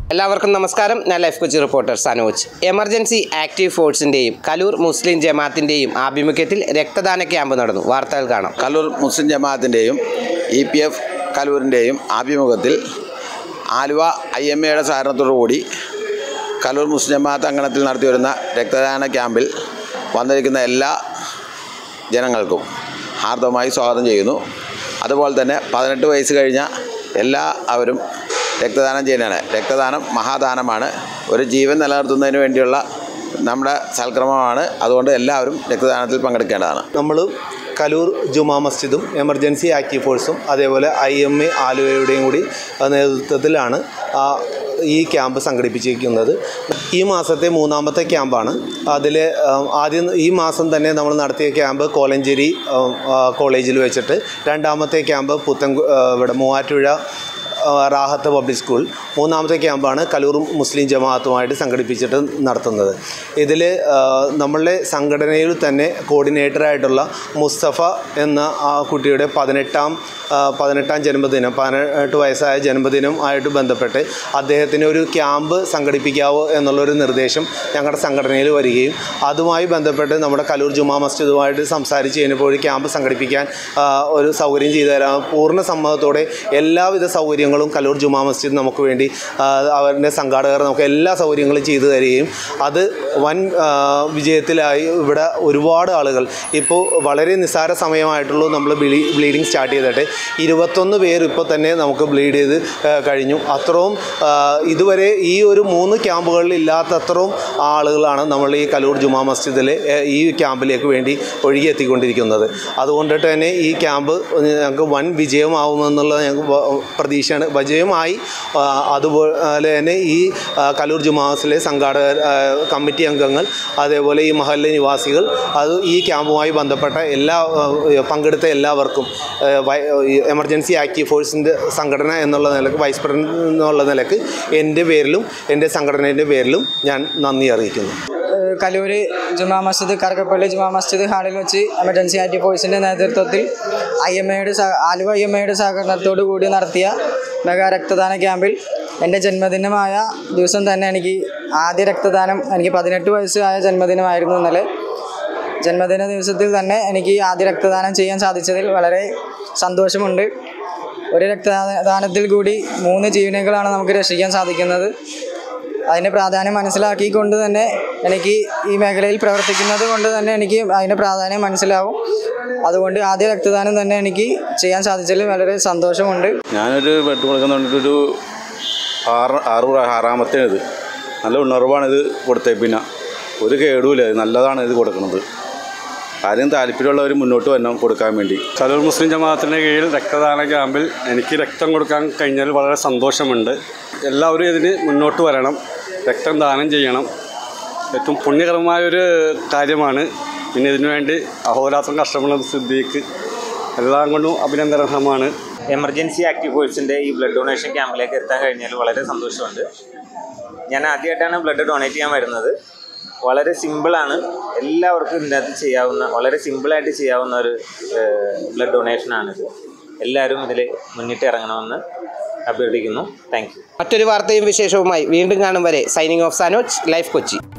എല്ലാവർക്കും നമസ്കാരം ഞാൻ life Kochi reporter Sanoj emergency active ഫോഴ്സിൻ്റെയും കലൂർ മുസ്ലിം ജമാഅത്തിൻ്റെയും ആഭിമുഖ്യത്തിൽ രക്തദാന ക്യാമ്പ് നടന്നു വാർത്തകൾ കാണാം കലൂർ മുസ്ലിം ജമാഅത്തിൻ്റെയും ഇ പി എഫ് കലൂരിൻ്റെയും ആഭിമുഖ്യത്തിൽ ആലുവ ഐ എം എയുടെ സഹകരണത്തോടുകൂടി കലൂർ മുസ്ലിം ജമാഅത്ത് അങ്കണത്തിൽ നടത്തി വരുന്ന രക്തദാന ക്യാമ്പിൽ വന്നിരിക്കുന്ന എല്ലാ ജനങ്ങൾക്കും ഹാർദവമായി സ്വാഗതം ചെയ്യുന്നു അതുപോലെ തന്നെ പതിനെട്ട് വയസ്സ് കഴിഞ്ഞ എല്ലാവരും രക്തദാനം ചെയ്യുന്നതാണ് രക്തദാനം മഹാദാനമാണ് ഒരു ജീവൻ നിലനിർത്തുന്നതിന് വേണ്ടിയുള്ള നമ്മുടെ സൽക്രമമാണ് അതുകൊണ്ട് എല്ലാവരും രക്തദാനത്തിൽ പങ്കെടുക്കേണ്ടതാണ് നമ്മൾ കലൂർ ജുമാ മസ്ജിദും എമർജൻസി ആക്റ്റീവ് ഫോഴ്സും അതേപോലെ ഐ എം എ ആലുവയുടെയും കൂടി ആ, നേതൃത്വത്തിലാണ് ആ, ഈ ക്യാമ്പ് സംഘടിപ്പിച്ചിരിക്കുന്നത് ഈ മാസത്തെ മൂന്നാമത്തെ ക്യാമ്പാണ് അതിൽ ആദ്യം ഈ മാസം തന്നെ നമ്മൾ നടത്തിയ ക്യാമ്പ് കോലഞ്ചേരി ആ, ആ, കോളേജിൽ വെച്ചിട്ട് രണ്ടാമത്തെ ക്യാമ്പ് പുത്തൻ ഇവിടെ മൂവാറ്റുപുഴ ആ, റാഹത്ത് പബ്ലിക് സ്കൂൾ മൂന്നാമത്തെ ക്യാമ്പാണ് കലൂർ മുസ്ലിം ജമാഅത്തുമായിട്ട് സംഘടിപ്പിച്ചിട്ട് നടത്തുന്നത് ഇതിൽ നമ്മളുടെ സംഘടനയിൽ തന്നെ കോർഡിനേറ്ററായിട്ടുള്ള മുസ്തഫ എന്ന ആ കുട്ടിയുടെ പതിനെട്ടാം ആ, പതിനെട്ടാം ജന്മദിനം പതിനെട്ട് വയസ്സായ ജന്മദിനം ആയിട്ട് ബന്ധപ്പെട്ട് അദ്ദേഹത്തിന് ഒരു ക്യാമ്പ് സംഘടിപ്പിക്കാവോ എന്നുള്ളൊരു നിർദ്ദേശം ഞങ്ങളുടെ സംഘടനയിൽ വരികയും അതുമായി ബന്ധപ്പെട്ട് നമ്മുടെ കലൂർ ജുമാ മസ്ജിദുമായിട്ട് സംസാരിച്ച് കഴിഞ്ഞപ്പോൾ ഒരു ക്യാമ്പ് സംഘടിപ്പിക്കാൻ ആ, ഒരു സൗകര്യം ചെയ്തു തരാം പൂർണ്ണ സമ്മതത്തോടെ എല്ലാവിധ സൗകര്യങ്ങളും കലൂർ ജുമാ മസ്ജിദ് നമുക്ക് വേണ്ടി ആ, അവരുടെ സംഘാടകർ നമുക്ക് എല്ലാ സൗകര്യങ്ങളും ചെയ്തു തരികയും അത് വൻ ആ, വിജയത്തിലായി ഇവിടെ ഒരുപാട് ആളുകൾ ഇപ്പോൾ വളരെ നിസ്സാര സമയമായിട്ടുള്ളൂ നമ്മൾ ബ്ലീ ബ്ലീഡിങ് സ്റ്റാർട്ട് ചെയ്തിട്ട് ഇരുപത്തൊന്ന് പേര് ഇപ്പോൾ തന്നെ നമുക്ക് ബ്ലീഡ് ചെയ്ത് ആ, കഴിഞ്ഞു അത്രയും ആ, ഇതുവരെ ഈ ഒരു മൂന്ന് ക്യാമ്പുകളിൽ ഇല്ലാത്ത അത്രയും ആളുകളാണ് നമ്മൾ ഈ കലൂർ ജുമാ മസ്ജിദിൽ ഈ ക്യാമ്പിലേക്ക് വേണ്ടി ഒഴുകിയെത്തിക്കൊണ്ടിരിക്കുന്നത് അതുകൊണ്ടിട്ട് തന്നെ ഈ ക്യാമ്പ് ഞങ്ങൾക്ക് വൻ വിജയമാവുമെന്നുള്ള ഞങ്ങൾക്ക് വ- പ്രതീക്ഷയാണ് വിജയമായി ആ, അതുപോലെ തന്നെ ഈ ആ, കലൂർ ജുമാസിലെ സംഘാടകർ ആ, കമ്മിറ്റി അംഗങ്ങൾ അതേപോലെ ഈ മഹല്ല് നിവാസികൾ അത് ഈ ക്യാമ്പുമായി ബന്ധപ്പെട്ട എല്ലാ ആ, പങ്കെടുത്ത എല്ലാവർക്കും ആ, വൈ- ഈ എമർജൻസി ആക്റ്റീവ് ഫോഴ്സിൻ്റെ സംഘടന എന്നുള്ള നിലക്ക് വൈസ് പ്രസിഡന്റ് എന്നുള്ള നിലക്ക് എൻ്റെ പേരിലും എൻ്റെ സംഘടനയുടെ പേരിലും ഞാൻ നന്ദി അറിയിക്കുന്നു ഏഹ് കലൂര് ജുമാ മസ്ജിദ് കറക്കപ്പള്ളി ജുമാ മസ്ജിദ് ഹാളിൽ വെച്ച് എമർജൻസി ആക്റ്റീവ് ഫോഴ്സിൻ്റെ നേതൃത്വത്തിൽ ഐ എം എയുടെ ആലുവ ഐ എം എയുടെ സഹകരണത്തോടു കൂടി നടത്തിയ മെഗാ രക്തദാന ക്യാമ്പിൽ എൻ്റെ ജന്മദിനമായ ദിവസം തന്നെ എനിക്ക് ആദ്യ രക്തദാനം എനിക്ക് പതിനെട്ട് വയസ്സായ ജന്മദിനമായിരുന്നു ഇന്നലെ ജന്മദിന ദിവസത്തിൽ തന്നെ എനിക്ക് ആദ്യ രക്തദാനം ചെയ്യാൻ സാധിച്ചതിൽ വളരെ സന്തോഷമുണ്ട് ഒരു രക്തദാനത്തിൽ കൂടി മൂന്ന് ജീവനുകളാണ് നമുക്ക് രക്ഷിക്കാൻ സാധിക്കുന്നത് അതിൻ്റെ പ്രാധാന്യം മനസ്സിലാക്കിക്കൊണ്ട് തന്നെ എനിക്ക് ഈ മേഖലയിൽ പ്രവർത്തിക്കുന്നത് കൊണ്ട് തന്നെ എനിക്ക് അതിൻ്റെ പ്രാധാന്യം മനസ്സിലാവും അതുകൊണ്ട് ആദ്യ രക്തദാനം തന്നെ എനിക്ക് ചെയ്യാൻ സാധിച്ചതിൽ വളരെ സന്തോഷമുണ്ട് ഞാനൊരു ബ്ലഡ് കൊടുക്കുന്ന വേണ്ടിയിട്ടൊരു ആറ് ആറ് പ്രാ- ആറാമത്തെ ഇത് നല്ല ഉണർവാണ് ഇത് കൊടുത്തേ പിന്നെ ഒരു കേടുമില്ല ഇത് നല്ലതാണ് ഇത് കൊടുക്കുന്നത് ആരും താല്പര്യമുള്ളവർ മുന്നോട്ട് വരണം കൊടുക്കാൻ വേണ്ടി കലൂർ മുസ്ലിം ജമാഅത്തിൻ്റെ കീഴിൽ രക്തദാന ക്യാമ്പിൽ എനിക്ക് രക്തം കൊടുക്കാൻ കഴിഞ്ഞാൽ വളരെ സന്തോഷമുണ്ട് എല്ലാവരും ഇതിന് മുന്നോട്ട് വരണം രക്തം ദാനം ചെയ്യണം ഏറ്റവും പുണ്യകരമായൊരു കാര്യമാണ് പിന്നെ ഇതിനു വേണ്ടി അഹോരാത്രം കഷ്ടപ്പെടുന്ന സിദ്ദീഖ് എല്ലാം കൊണ്ടും അഭിനന്ദനാർഹമാണ് എമർജൻസി ആക്റ്റീവ് ഫോഴ്സിൻ്റെ ഈ ബ്ലഡ് ഡൊണേഷൻ ക്യാമ്പിലേക്ക് എത്താൻ കഴിഞ്ഞാൽ വളരെ സന്തോഷമുണ്ട് ഞാൻ ആദ്യമായിട്ടാണ് ബ്ലഡ് ഡൊണേറ്റ് ചെയ്യാൻ വരുന്നത് വളരെ സിമ്പിളാണ് എല്ലാവർക്കും ഇതിനകത്ത് ചെയ്യാവുന്ന വളരെ സിമ്പിളായിട്ട് ചെയ്യാവുന്ന ഒരു ബ്ലഡ് ഡൊണേഷനാണിത് എല്ലാവരും ഇതിൽ മുന്നിട്ട് ഇറങ്ങണമെന്ന് അഭ്യർത്ഥിക്കുന്നു താങ്ക് യു മറ്റൊരു വാർത്തയും വിശേഷവുമായി വീണ്ടും കാണും വരെ signing off Sanoj life Kochi